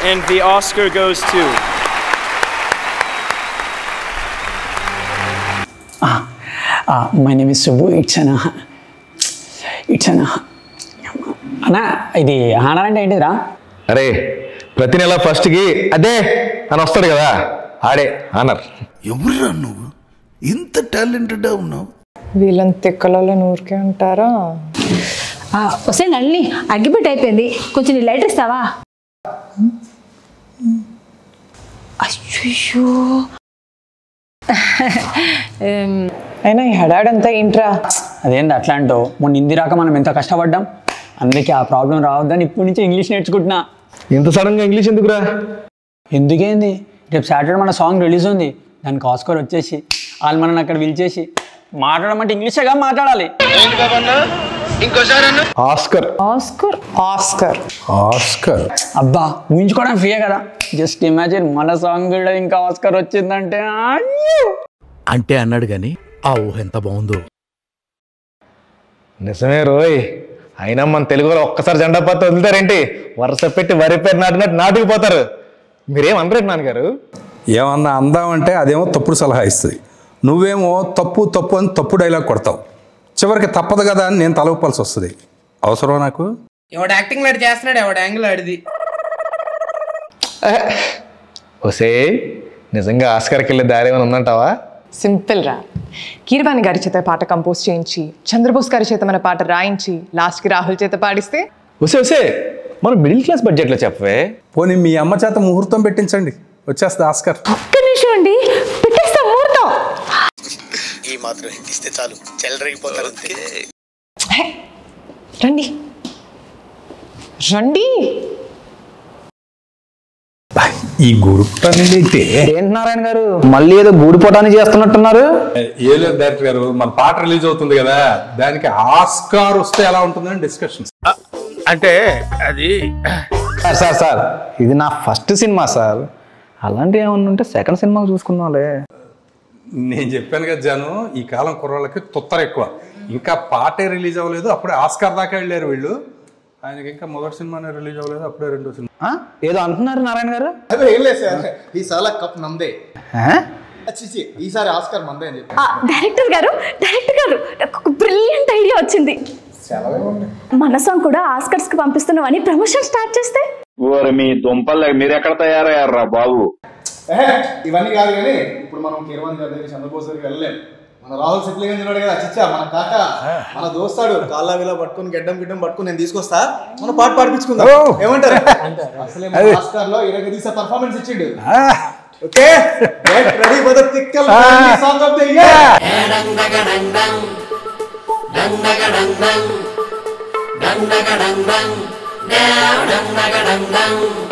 And the Oscar goes to. My name is Subbu it's అనా it's అనా అన్నా ఇది ఆనర్ అంటే ఏంటిదిరా అరే ప్రతి నెల ఫస్ట్కి అదే అని వస్తాడు కదా ఆడే ఆనర్ ఎవరురా నువ్వు ఇంత టాలెంటెడ్ ఉన్నావు వీళ్ళని తిక్కలలో ఊరికే ఉంటారా వస్తే నల్లి అగ్గిపెట్టి అయిపోయింది కొంచెం నీ లైటర్ ఇస్తావా అయ్యో అయినా ఈ హడాడంతా ఏంట్రా అదేంటి అట్లా అంటావు మొన్న హిందీ రాక మనం ఎంత కష్టపడ్డాం అందుకే ఆ ప్రాబ్లం రావద్దని ఇప్పటి నుంచి ఇంగ్లీష్ నేర్చుకుంటున్నా ఇంత సడన్గా ఇంగ్లీష్ ఎందుకురా ఎందుకేంది రేపు సాటర్డే మన సాంగ్ రిలీజ్ ఉంది దానికి ఆస్కర్ వచ్చేసి వాళ్ళు మనల్ని అక్కడ పిలిచేసి మాట్లాడమంటే ఇంగ్లీషేగా మాట్లాడాలి ఆస్కర్ ఆస్కర్ ఆస్కర్ ఆస్కర్ అబ్బా ఊహించుకోవడం ఫ్రీయే కదా జస్ట్ ఇమాజిన్ మన సాంగ్ కూడా ఇంకా ఆస్కర్ వచ్చిందంటే అయ్యో అంటే అన్నాడు గాని ఆ ఊహ ఎంత బాగుందో నిజమే రోయ్ అయినా మన తెలుగు వాళ్ళు ఒక్కసారి జెండా పత్తి వదులుతారేంటి వరుస పెట్టి వరి పేరు నాటినట్టు నాటుకుపోతారు మీరేం అనరేంటి నాన్నగారు ఏమన్నా అందామంటే అదేమో తప్పుడు సలహా ఇస్తుంది నువ్వేమో తప్పు తప్పు అని తప్పు డైలాగ్ కొడతావు చివరికి తప్పదు కదా అని నేను తలవపాల్సి వస్తుంది అవసరం నాకు ఎవడు యాక్టింగ్ లాడు చేస్తున్నాడు ఎవడు యాంగిల్ ఆడిది ఒసే నిజంగా ఆస్కర్కి వెళ్ళే దారి ఏమైనా ఉందంటావా సింపుల్ రా కీరవాణి గారి చేత పాట కంపోజ్ చేయించి చంద్రబోస్ గారి చేత మన పాట రాయించి లాస్ట్కి రాహుల్ చేత పాడిస్తే ఒసే ఒసే మనం మిడిల్ క్లాస్ బడ్జెట్లో చెప్పవే పోనీ మీ అమ్మ చేత ముహూర్తం పెట్టించండి వచ్చేస్తుంది ఆస్కర్ ఒక్క నిమిషం అండి పెట్టేస్తా ముహూర్తం ఈ మాత్రం ఇస్తే చాలు చెల్లరగిపోతారు అంతే హే, రండి రండి ఈ గురుపనితే ఏంటి నారాయణ గారు మళ్ళీ ఏదో గూడిపోటాన్ని చేస్తున్నట్టున్నారు ఏ లేదు డైరెక్టర్ గారు మన పాట రిలీజ్ అవుతుంది కదా దానికి ఆస్కార్ వస్తే ఎలా ఉంటుందని డిస్కషన్ అంటే అది సార్ సార్ సార్ ఇది నా ఫస్ట్ సినిమా సార్ అలాంటివి ఏమన్నా ఉంటే సెకండ్ సినిమా చూసుకుందాంలే నేను చెప్పాను కదా జాను ఈ కాలం కుర్రాళ్ళకి తొత్తర ఎక్కువ ఇంకా పాటే రిలీజ్ అవ్వలేదు అప్పుడే ఆస్కార్ దాకా వెళ్ళారు వీళ్ళు ఆయనకి ఇంకా మొదటి సినిమానే రిలీజ్ అవ్వలేదు అప్పుడే రెండో సినిమా ఆ? ఏదో అంటున్నారు నారాయణ గారు అదే ఏం లేదు సార్ ఈసారి కప్ నమ్దే చిచి ఈసారి ఆస్కార్ మందే అని చెప్పి ఆ, డైరెక్టర్ గారు డైరెక్టర్ గారు నాకు ఒక బ్రిలియంట్ ఐడియా వచ్చింది మన సాంగ్ కూడా ఆస్కర్స్ కి పంపిస్తున్నామని ప్రమోషన్ స్టార్ట్ చేస్తే ఓరి మీ దుంపలు మీరెక్కడ తయారయ్యారా బాబు ఏహే, ఇవన్నీ కాదు కానీ ఇప్పుడు మనం కిరవాణి గారి దగ్గర చంద్రబోస్ దగ్గరికి వెళ్ళలేం మన రాహుల్ సిప్లింగ్ ఉన్నాడు కదా చిచ్చా మన కాక మన దోస్తాడు కాళ్ళ విలా పట్టుకుని గడ్డం గిడ్డం పట్టుకుని నేను తీసుకొస్తా మన పాట పాడిపించుకుందాం ఏమంటారు అసలే మన ఆస్కార్ లో ఇరగ తీసే పర్ఫార్మెన్స్ ఇచ్చిండు okay get ready for the తిక్కల్ song of the year dang dang dang dang dang dang dang dang dang